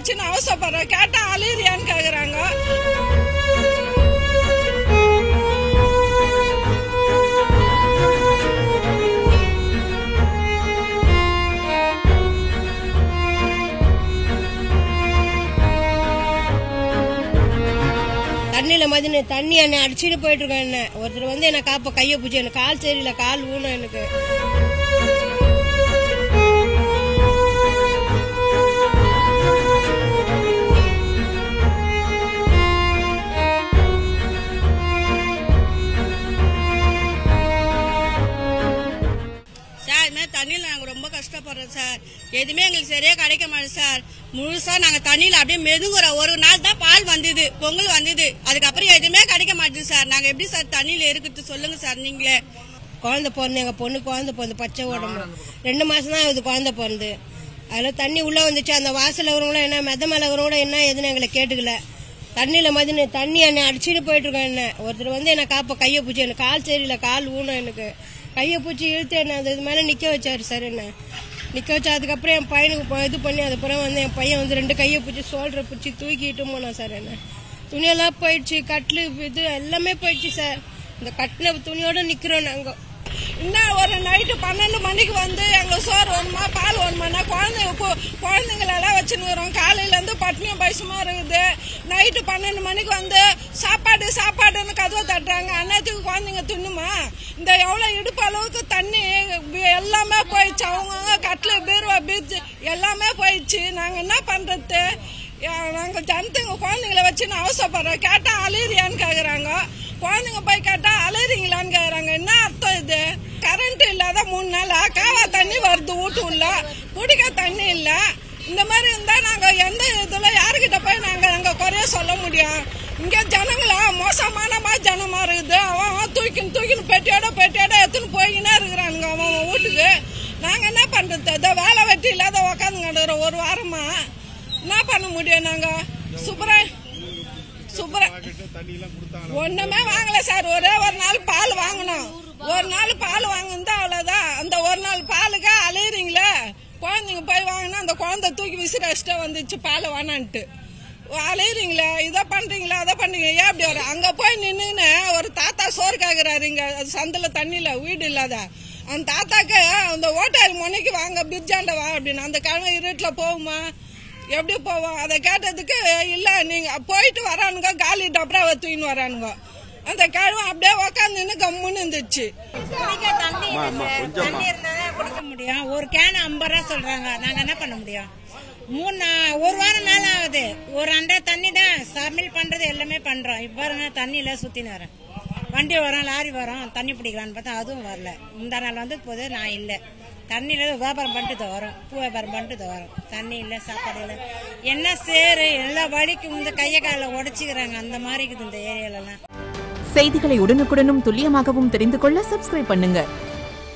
வச்சுன்னு அவசரப்படுறோம் கேட்டா அழுகிறியான்னு கேக்குறாங்க தண்ணியில மதின தண்ணி என்னை அடிச்சுட்டு போயிட்டு இருக்கேன் என்ன ஒருத்தர் வந்து என்ன காப்ப கையை பிடிச்சி எனக்கு கால் சரியில்லை கால் ஊனம் எனக்கு சார் இது மாதிரி தண்ணியில் நாங்கள் ரொம்ப கஷ்டப்படுறோம் சார் எதுவுமே எங்களுக்கு சரியாக கிடைக்க மாட்டேது சார் முழுசாக நாங்கள் தண்ணியில் அப்படியே மெதுங்குறோம் ஒரு நாள் தான் பால் வந்தது பொங்கல் வந்தது அதுக்கப்புறம் எதுவுமே கிடைக்க மாட்டேது சார் நாங்கள் எப்படி சார் தண்ணியில் இருக்கிறது சொல்லுங்கள் சார் நீங்களே குழந்தை பிறந்து எங்க பொண்ணு குழந்தை பிறந்து பச்சை உடம்பு ரெண்டு மாசம் தான் ஆகுது குழந்தை பிறந்து அதில் தண்ணி உள்ள வந்துச்சு அந்த வாசல்ல வரவங்களும் என்ன மெத மேல வரவங்களும் என்ன எதுன்னு எங்களை கேட்டுக்கல தண்ணியில மதின தண்ணி என்னை அடிச்சுட்டு போயிட்டு இருக்கேன் என்ன ஒருத்தர் வந்து என்ன காப்ப கையை பிடிச்சி எனக்கு கால் சரியில்லை கால் ஊனம் எனக்கு கையை பிடிச்சி இழுத்து என்ன அது இது மேலே நிற்க வச்சாரு சார் என்ன நிற்க வச்சா அதுக்கப்புறம் என் பையனுக்கு ப- இது பண்ணி அதுக்கப்புறம் வந்து என் பையன் வந்து ரெண்டு கையை பிடிச்சி சோல்டரை பிடிச்சி தூக்கிட்டு போனான் சார் என்ன துணியெல்லாம் போயிடுச்சு கட்லு இது எல்லாமே போயிடுச்சு சார் இந்த கட்டின துணியோட நிக்கிறோம் நாங்க இன்னும் ஒரு நைட்டு பன்னெண்டு மணிக்கு வந்து எங்களுக்கு சோறு வேணுமா பால் வேணுமானா குழந்தைங்க கு- குழந்தைங்களெல்லாம் வச்சுன்னுக்குறோம் காலையிலேருந்து பட்னியும் பைசமா இருக்குது நைட்டு பன்னெண்டு மணிக்கு வந்து சாப்பாடு சாப்பாடுன்னு கதவை தட்டுறாங்க அன்னத்துக்கு குழந்தைங்க தின்னுமா இந்த எவ்வளோ இடுப்பு அளவுக்கு தண்ணி வி- எல்லாமே போயிடுச்சு அவங்கவுங்க கட்டில் பீருவா பீச்சு எல்லாமே போயிடுச்சு நாங்கள் என்ன பண்ணுறது நாங்கள் ஜனத்துங்க குழந்தைங்கள வச்சுன்னு அவசரப்படுறோம் கேட்டால் அழுகிறியான்னு கேட்குறாங்க குழந்தைங்க போய் கேட்டா அழுறீங்களான்னு கேக்குறாங்க என்ன அர்த்தம் இது கரண்ட் இல்லாத மூணு நாளா காவா தண்ணி வருது வீட்டு உள்ள குடிக்க தண்ணி இல்ல இந்த மாதிரி இருந்தா நாங்க எந்த இதுல யாருக்கிட்ட போய் நாங்க அங்க குறைய சொல்ல முடியும் இங்க ஜனங்களா மோசமான மாதிரி ஜனமா இருக்குது அவன் அவன் தூக்கின்னு தூக்கின்னு பெட்டியோட பெட்டியோட எடுத்துன்னு போய்கினே இருக்கிறானுங்க அவன் அவன் வீட்டுக்கு நாங்க என்ன பண்றது இதோ வேலை வெட்டி இல்லாத உக்காந்து கிடக்குறோம் ஒரு வாரமா என்ன பண்ண முடியும் நாங்க சுப்ரா சுப்ரா ஒண்ணுமே வாங்கல சார் ஒரே ஒரு நாள் பால் வாங்கினோம் ஒரு நாள் பால் வாங்கினா அவ்வளவுதான் அந்த ஒரு நாள் பாலுக்கா அலையிறீங்களே குழந்தைங்க போய் வாங்கினா அந்த குழந்தை தூக்கி விசிற வச்சுட்டு வந்துச்சு பால் வேணான்ட்டு அலையிறீங்களே இதை பண்றீங்களா அதை பண்றீங்க ஏன் அப்படி வர அங்க போய் நின்னுன்னு ஒரு தாத்தா சோறு கேக்குறாரு இங்க அது சந்தில தண்ணியில வீடு இல்லாத அந்த தாத்தாக்கு அந்த ஓட்டாரி முனைக்கு வாங்க பிர்ஜாண்ட வா அப்படின்னு அந்த கிழமை இருட்டுல போகுமா எப்படி போவோம் அதை கேட்டதுக்கு இல்ல நீங்க போயிட்டு வரானுங்க காலி டப்ராவை தூக்கின்னு வரானுங்க அந்த கிழமை அப்படியே உக்காந்துன்னு கம்முன்னு இருந்துச்சு குடிக்க தண்ணி இல்லை சார் தண்ணி இருந்தால் குடிக்க முடியும் ஒரு கேன் ஐம்பது ரூபா சொல்றாங்க நாங்க என்ன பண்ண முடியும் மூணு நா- ஒரு வாரம் மேல ஆகுது ஒரு அண்டா தண்ணி தான் சமையல் பண்றது எல்லாமே பண்றோம் இப்ப பாருங்க தண்ணியில சுத்தின்னு வரேன் வண்டி வரும் லாரி வரும் தண்ணி பிடிக்கலான்னு பார்த்தா அதுவும் வரல இந்த நாள் வந்து போது நான் இல்லை தண்ணியில வியாபாரம் பண்ணிட்டு தான் வரோம் பூ வியாபாரம் பண்ணிட்டு தான் வரோம் தண்ணி இல்லை சாப்பாடு இல்லை என்ன சேரு எல்லா வழிக்கும் இந்த கையை காலை உடச்சிக்கிறாங்க அந்த மாதிரி இருக்குது இந்த ஏரியாலலாம் செய்திகளை உடனுக்குடனும் துல்லியமாகவும் தெரிந்து கொள்ள சப்ஸ்கிரைப் பண்ணுங்க